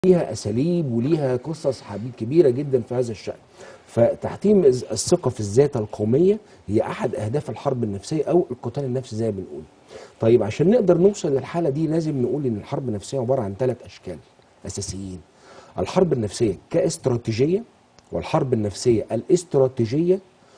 ليها اساليب وليها قصص حبيب كبيره جدا في هذا الشان فتحطيم الز- الثقه في الذات القوميه هي احد اهداف الحرب النفسيه او القتال النفسي زي ما بنقول طيب عشان نقدر نوصل للحاله دي لازم نقول ان الحرب النفسيه عباره عن ثلاث اشكال اساسيين الحرب النفسيه كاستراتيجيه والحرب النفسيه الاستراتيجيه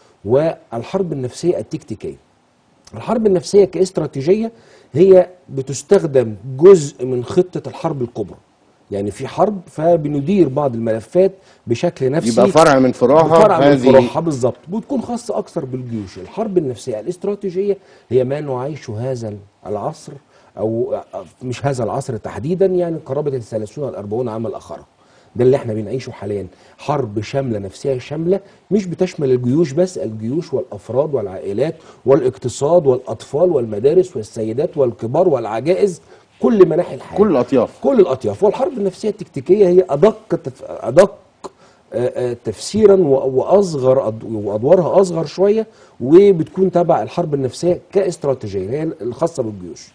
والحرب النفسيه التكتيكيه الحرب النفسيه كاستراتيجيه هي بتستخدم جزء من خطه الحرب الكبرى يعني في حرب فبندير بعض الملفات بشكل نفسي يبقى فرع من فروعها فرع من هذه فروعها بالظبط بتكون خاصه اكثر بالجيوش الحرب النفسيه الاستراتيجيه هي ما نعيشه هذا العصر او مش هذا العصر تحديدا يعني قرابه الثلاثون الأربعون عام الاخره ده اللي احنا بنعيشه حاليا حرب شامله نفسيه شامله مش بتشمل الجيوش بس الجيوش والافراد والعائلات والاقتصاد والاطفال والمدارس والسيدات والكبار والعجائز كل مناحي الحياه كل الاطياف كل الاطياف والحرب النفسيه التكتيكيه هي ادق تف... ادق آه، آه، تفسيرا و- واصغر أد- وادوارها اصغر شويه وبتكون تبع الحرب النفسيه كاستراتيجيه هي الخاصه بالجيوش.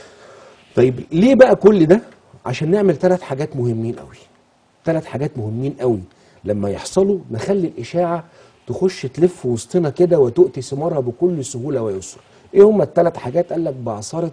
طيب ليه بقى كل ده؟ عشان نعمل ثلاث حاجات مهمين قوي. ثلاث حاجات مهمين قوي لما يحصلوا نخلي الاشاعه تخش تلف وسطنا كده وتؤتي ثمارها بكل سهوله ويسر. ايه هم الثلاث حاجات؟ قال لك بعصره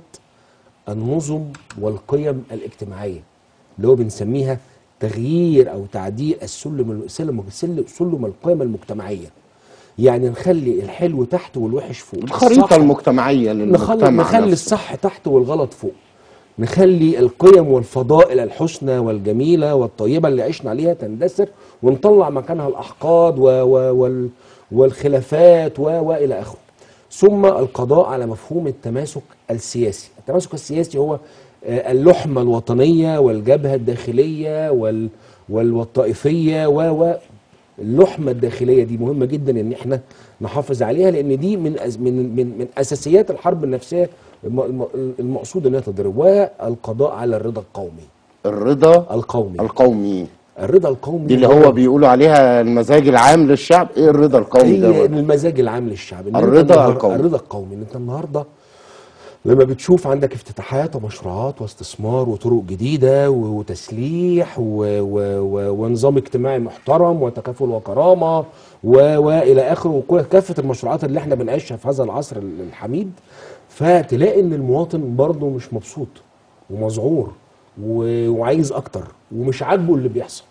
النظم والقيم الاجتماعيه اللي هو بنسميها تغيير او تعديل السلم سلم سلم, سلم القيم المجتمعيه يعني نخلي الحلو تحت والوحش فوق الخريطه الصح- المجتمعيه نخلي, للمجتمع نخلي نفسه. الصح تحت والغلط فوق نخلي القيم والفضائل الحسنى والجميلة والطيبة اللي عشنا عليها تندثر ونطلع مكانها الأحقاد و و وال والخلافات و وإلى آخره ثم القضاء على مفهوم التماسك السياسي التماسك السياسي هو آه، اللحمة الوطنية والجبهة الداخلية وال وال- والطائفية و و اللحمه الداخليه دي مهمه جدا ان احنا نحافظ عليها لان دي من أز من من من اساسيات الحرب النفسيه الم- الم- المقصود انها تضرب والقضاء على الرضا القومي الرضا القومي القومي الرضا القومي دي اللي هو بيقولوا عليها المزاج العام للشعب ايه الرضا القومي هي ده المزاج العام للشعب إن أنت الرضا النهار- القومي. الرضا القومي ان انت النهارده لما بتشوف عندك افتتاحات ومشروعات واستثمار وطرق جديده و- وتسليح و و و ونظام اجتماعي محترم وتكافل وكرامه و والى اخره وكل كافه المشروعات اللي احنا بنعيشها في هذا العصر ال- الحميد فتلاقي ان المواطن برضه مش مبسوط ومذعور و- وعايز اكتر ومش عاجبه اللي بيحصل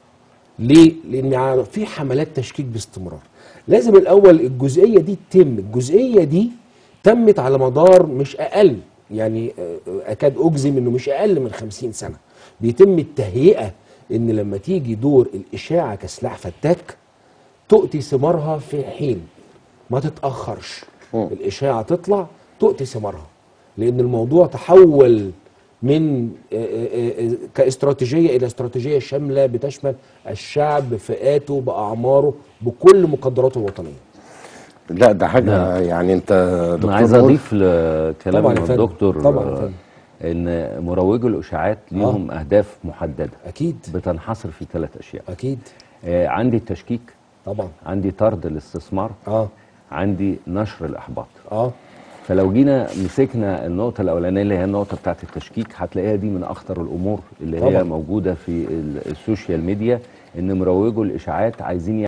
ليه؟ لأن ع- في حملات تشكيك باستمرار. لازم الأول الجزئية دي تتم، الجزئية دي تمت على مدار مش أقل يعني آه، أكاد أجزم إنه مش أقل من 50 سنة. بيتم التهيئة إن لما تيجي دور الإشاعة كسلاح فتاك تؤتي ثمارها في حين ما تتأخرش. مم. الإشاعة تطلع تؤتي ثمارها. لأن الموضوع تحول من آه، آه، آه، كاستراتيجيه الى استراتيجيه شامله بتشمل الشعب بفئاته باعماره بكل مقدراته الوطنيه. لا ده حاجه يعني انت دكتور انا عايز نور، اضيف لكلام طبعاً يا فندم. الدكتور طبعاً يا آه، فندم. ان مروجو الاشاعات ليهم اهداف محدده اكيد بتنحصر في ثلاث اشياء اكيد آه، عندي التشكيك طبعا عندي طرد الاستثمار اه عندي نشر الاحباط اه فلو جينا مسكنا النقطة الأولانية اللي هي النقطة بتاعت التشكيك هتلاقيها دي من أخطر الأمور اللي طبعاً. هي موجودة في ال- السوشيال ميديا إن مروجوا الإشاعات عايزين